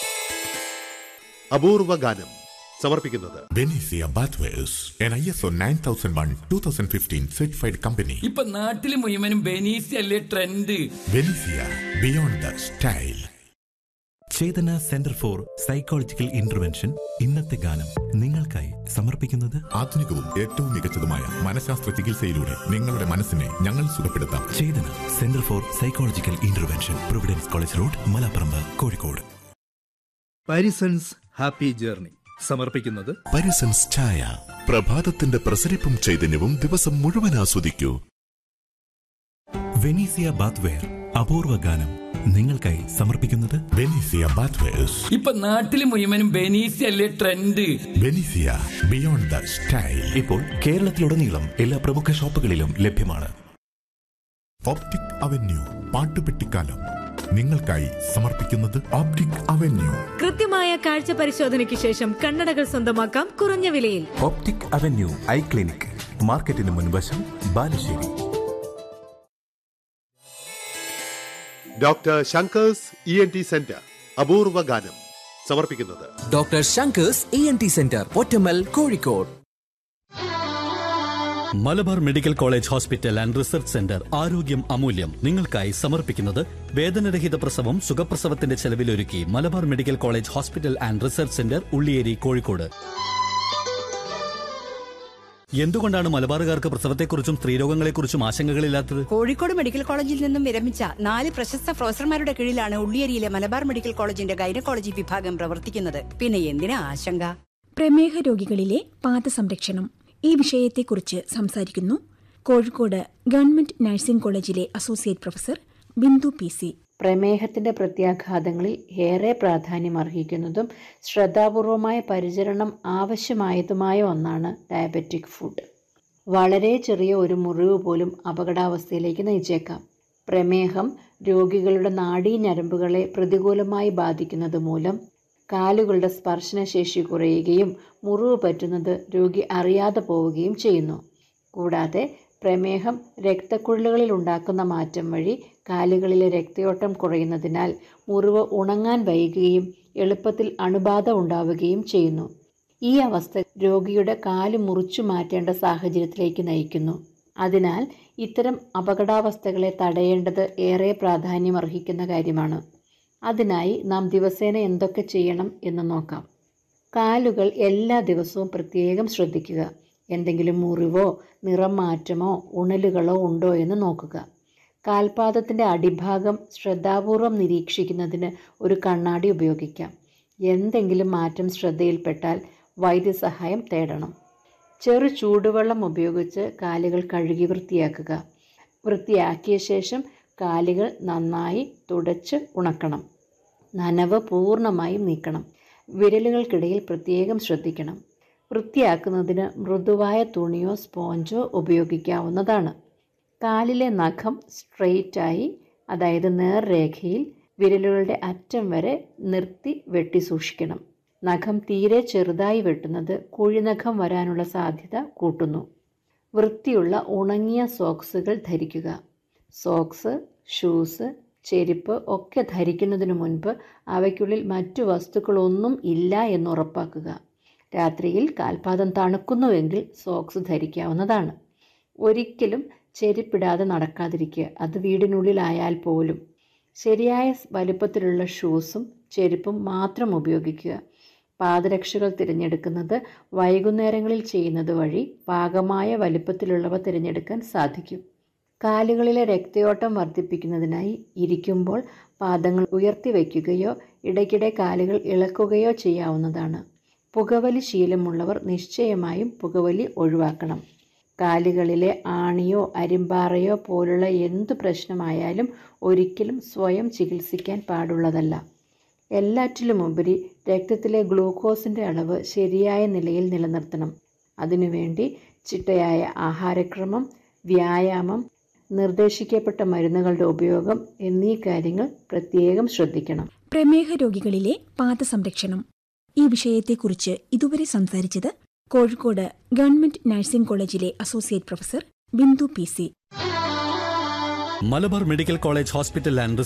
അപൂർവ ഗാനം സമർപ്പിക്കുന്നത് Benicia Bathwares, an ISO 9001 2015 certified company. ഇപ്പൊ നാട്ടില് മുഴുവനും ബെനീസ് അല്ലേ trend Benicia, beyond the style. Chethana centre for psychological intervention ഇന്നത്തെ ഗാനം നിങ്ങൾക്കായി സമർപ്പിക്കുന്നത് ആധുനികവും ഏറ്റവും മികച്ചതുമായ മനഃശാസ്ത്ര ചികിത്സയിലൂടെ നിങ്ങളുടെ മനസ്സിനെ ഞങ്ങൾ സുഖപ്പെടുത്താം Chethana centre for psychological intervention Providence college road Malaparamba Kozhikode Parisons happy journey സമർപ്പിക്കുന്നത് പരിസൻസ് ചായ പ്രഭാതത്തിന്റെ പ്രസരിപ്പും ചൈതന്യവും ദിവസം മുഴുവൻ ആസ്വദിക്കൂ വെനീസിയ ബാത്ത്വെയർ അപൂർവ ഗാനം നിങ്ങൾക്കായി സമർപ്പിക്കുന്നത് Benicia Bathwares, ഇപ്പൊ നാട്ടില് മുഴുവനും ബെനീസ് അല്ലേ trend Benicia, beyond the style. ഇപ്പോൾ കേരളത്തിലുടനീളം എല്ലാ പ്രമുഖ ഷോപ്പുകളിലും ലഭ്യമാണ് ഓപ്റ്റിക് അവന്യൂ പാട്ടുപെട്ടിക്കാലം നിങ്ങൾക്കായി സമർപ്പിക്കുന്നത് ഓപ്റ്റിക് അവന്യൂ കൃത്യമായ കാഴ്ച പരിശോധനയ്ക്ക് ശേഷം കണ്ണടകൾ സ്വന്തമാക്കാം കുറഞ്ഞ വിലയിൽ ഓപ്റ്റിക് അവന്യൂ ഐ ക്ലിനിക് മാർക്കറ്റിന് മുൻവശം Balussery doctor Shankar's E N T centre അപൂർവ ഗാനം സമർപ്പിക്കുന്നത് doctor Shankar's E N T centre Pottammal Kozhikode Malabar medical college hospital and research centre ആരോഗ്യം അമൂല്യം നിങ്ങൾക്കായി സമർപ്പിക്കുന്നത് വേദനരഹിത പ്രസവം സുഖപ്രസവത്തിന്റെ ചെലവിലൊരുക്കി Malabar medical college hospital and research centre Ulliyeri Kozhikode എന്തുകൊണ്ടാണ് മലബാറുകാർക്ക് പ്രസവത്തെക്കുറിച്ചും സ്ത്രീരോഗങ്ങളെക്കുറിച്ചും ആശങ്കകളില്ലാത്തത് കോഴിക്കോട് മെഡിക്കൽ കോളേജിൽ നിന്നും വിരമിച്ച നാല് പ്രശസ്ത പ്രൊഫസർമാരുടെ കീഴിലാണ് ഉള്ളിയേരിയിലെ മലബാർ മെഡിക്കൽ കോളേജിന്റെ ഗൈനക്കോളജി വിഭാഗം പ്രവർത്തിക്കുന്നത് പിന്നെ എന്തിനാ ആശങ്ക പ്രമേഹ രോഗികളിലെ പാദസംരക്ഷണം ഈ വിഷയത്തെക്കുറിച്ച് സംസാരിക്കുന്നു കോഴിക്കോട് ഗവൺമെന്റ് നഴ്സിംഗ് കോളേജിലെ associate professor Bindu P C പ്രമേഹത്തിന്റെ പ്രത്യാഘാതങ്ങളിൽ ഏറെ പ്രാധാന്യം അർഹിക്കുന്നതും ശ്രദ്ധാപൂർവമായ പരിചരണം ആവശ്യമായതുമായ ഒന്നാണ് ഡയബറ്റിക് ഫുഡ് വളരെ ചെറിയ ഒരു മുറിവ് പോലും അപകടാവസ്ഥയിലേക്ക് നയിച്ചേക്കാം പ്രമേഹം രോഗികളുടെ നാഡീ ഞരമ്പുകളെ പ്രതികൂലമായി ബാധിക്കുന്നത് മൂലം കാലുകളുടെ സ്പർശനശേഷി കുറയുകയും മുറിവ് പറ്റുന്നത് രോഗി അറിയാതെ പോവുകയും ചെയ്യുന്നു കൂടാതെ പ്രമേഹം രക്തക്കുഴലുകളിൽ ഉണ്ടാക്കുന്ന മാറ്റം വഴി കാലുകളിലെ രക്തയോട്ടം കുറയുന്നതിനാൽ മുറിവ് ഉണങ്ങാൻ വൈകുകയും എളുപ്പത്തിൽ അണുബാധ ഉണ്ടാവുകയും ചെയ്യുന്നു ഈ അവസ്ഥ രോഗിയുടെ കാല് മുറിച്ചു മാറ്റേണ്ട സാഹചര്യത്തിലേക്ക് നയിക്കുന്നു അതിനാൽ ഇത്തരം അപകടാവസ്ഥകളെ തടയേണ്ടത് ഏറെ പ്രാധാന്യമർഹിക്കുന്ന കാര്യമാണ് അതിനായി നാം ദിവസേന എന്തൊക്കെ ചെയ്യണം എന്ന് നോക്കാം കാലുകൾ എല്ലാ ദിവസവും പ്രത്യേകം ശ്രദ്ധിക്കുക എന്തെങ്കിലും മുറിവോ നിറം മാറ്റമോ ഉണലുകളോ ഉണ്ടോ എന്ന് നോക്കുക കാൽപാദത്തിൻ്റെ അടിഭാഗം ശ്രദ്ധാപൂർവം നിരീക്ഷിക്കുന്നതിന് ഒരു കണ്ണാടി ഉപയോഗിക്കാം എന്തെങ്കിലും മാറ്റം ശ്രദ്ധയിൽപ്പെട്ടാൽ വൈദ്യസഹായം തേടണം ചെറു ചൂടുവെള്ളം ഉപയോഗിച്ച് കാലുകൾ കഴുകി വൃത്തിയാക്കുക വൃത്തിയാക്കിയ ശേഷം കാലുകൾ നന്നായി തുടച്ച് ഉണക്കണം നനവ് പൂർണ്ണമായും നീക്കണം വിരലുകൾക്കിടയിൽ പ്രത്യേകം ശ്രദ്ധിക്കണം വൃത്തിയാക്കുന്നതിന് മൃദുവായ തുണിയോ സ്പോഞ്ചോ ഉപയോഗിക്കാവുന്നതാണ് കാലിലെ നഖം സ്ട്രെയിറ്റായി അതായത് നേർരേഖയിൽ വിരലുകളുടെ അറ്റം വരെ നിർത്തി വെട്ടി സൂക്ഷിക്കണം നഖം തീരെ ചെറുതായി വെട്ടുന്നത് കുഴിനഖം വരാനുള്ള സാധ്യത കൂട്ടുന്നു വൃത്തിയുള്ള ഉണങ്ങിയ സോക്സുകൾ ധരിക്കുക സോക്സ് ഷൂസ് ചെരുപ്പ് ഒക്കെ ധരിക്കുന്നതിനു മുൻപ് അവയ്ക്കുള്ളിൽ മറ്റു വസ്തുക്കളൊന്നും ഇല്ല എന്ന് ഉറപ്പാക്കുക രാത്രിയിൽ കാൽപാദം തണുക്കുന്നുവെങ്കിൽ സോക്സ് ധരിക്കാവുന്നതാണ് ഒരിക്കലും ചെരുപ്പിടാതെ നടക്കാതിരിക്കുക അത് വീടിനുള്ളിലായാൽ പോലും ശരിയായ വലുപ്പത്തിലുള്ള ഷൂസും ചെരുപ്പും മാത്രം ഉപയോഗിക്കുക പാദരക്ഷകൾ തിരഞ്ഞെടുക്കുന്നത് വൈകുന്നേരങ്ങളിൽ ചെയ്യുന്നത് വഴി പാകമായ വലുപ്പത്തിലുള്ളവ തിരഞ്ഞെടുക്കാൻ സാധിക്കും കാലുകളിലെ രക്തയോട്ടം വർദ്ധിപ്പിക്കുന്നതിനായി ഇരിക്കുമ്പോൾ പാദങ്ങൾ ഉയർത്തി വയ്ക്കുകയോ ഇടയ്ക്കിടെ കാലുകൾ ഇളക്കുകയോ ചെയ്യാവുന്നതാണ് പുകവലി ശീലമുള്ളവർ നിശ്ചയമായും പുകവലി ഒഴിവാക്കണം കാലുകളിലെ ആണിയോ അരിമ്പാറയോ പോലുള്ള എന്തു പ്രശ്നമായാലും ഒരിക്കലും സ്വയം ചികിത്സിക്കാൻ പാടുള്ളതല്ല എല്ലാറ്റിലുമുപരി രക്തത്തിലെ ഗ്ലൂക്കോസിൻ്റെ അളവ് ശരിയായ നിലയിൽ നിലനിർത്തണം അതിനുവേണ്ടി ചിട്ടയായ ആഹാരക്രമം വ്യായാമം നിർദ്ദേശിക്കപ്പെട്ട മരുന്നുകളുടെ ഉപയോഗം എന്നീ കാര്യങ്ങൾ പ്രത്യേകം ശ്രദ്ധിക്കണം പ്രമേഹ രോഗികളിലെ പാദസംരക്ഷണം ഈ വിഷയത്തെക്കുറിച്ച് ഇതുവരെ സംസാരിച്ചത് കോഴിക്കോട് ഗവൺമെന്റ് നഴ്സിംഗ് കോളേജിലെ associate professor Bindu P C Malabar medical college hospital and